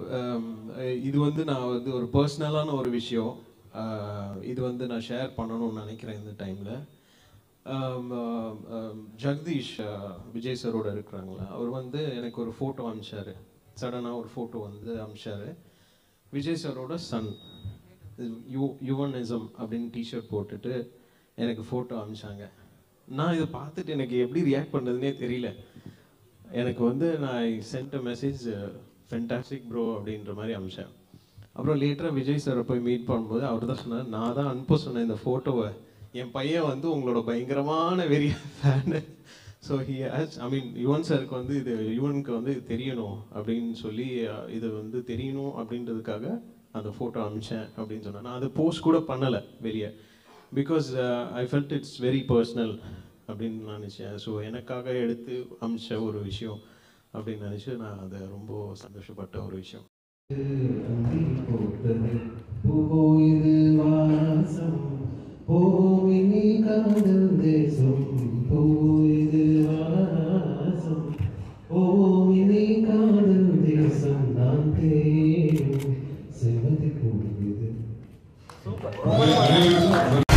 ஆம், இது வந்து நான் வந்து ஒரு பர்சனலான ஒரு விஷயம் ஆஹ், இது வந்து நான் ஷேர் பண்ணணும்னு நினைக்கிறேன் இந்த டைமில் ஜெகதீஷ் ஆஹ், விஜய் சரோட இருக்கிறாங்களா அவர் வந்து எனக்கு ஒரு ஃபோட்டோ அமிச்சாரு சடனாக ஒரு ஃபோட்டோ வந்து அமிச்சாரு விஜய் சரோட சன் யூ யுவனிசம் அப்படின்னு டிஷர்ட் போட்டுட்டு எனக்கு ஃபோட்டோ அமிச்சாங்க நான் இதை பார்த்துட்டு எனக்கு எப்படி ரியாக்ட் பண்ணுறதுனே தெரியல எனக்கு வந்து நான் சென்ட் மெசேஜ் ஃபென்டாஸ்டிக் ப்ரோ அப்படின்ற மாதிரி அமிச்சேன் அப்புறம் லேட்டராக விஜய் சாரை போய் மீட் பண்ணும்போது அவர் தான் சொன்னார் நான் தான் அனுப்ப சொன்னேன் இந்த ஃபோட்டோவை என் பையன் வந்து உங்களோட பயங்கரமான வெறிய fan so he has I mean Yuvan சாருக்கு வந்து இது யுவனுக்கு வந்து இது தெரியணும் அப்படின்னு சொல்லி அஹ், இது வந்து தெரியணும் அப்படின்றதுக்காக அந்த ஃபோட்டோ அமிச்சேன் அப்படின்னு சொன்னேன் நான் அது போஸ்ட் கூட பண்ணலை வெளியே because I felt it's very personal அப்படின்னு நினச்சேன் ஸோ எனக்காக எடுத்து அமிச்ச ஒரு விஷயம் அப்படின்னு நினச்சி நான் அதை ரொம்ப சந்தோஷப்பட்ட ஒரு விஷயம் அந்தி போட்டது பூவோயிது வாசம் பூவினி காதல் தேசம் பூவோயிது வாசம் பூவினி காதல் தேசம் நான் தேடும் செவதி போகுது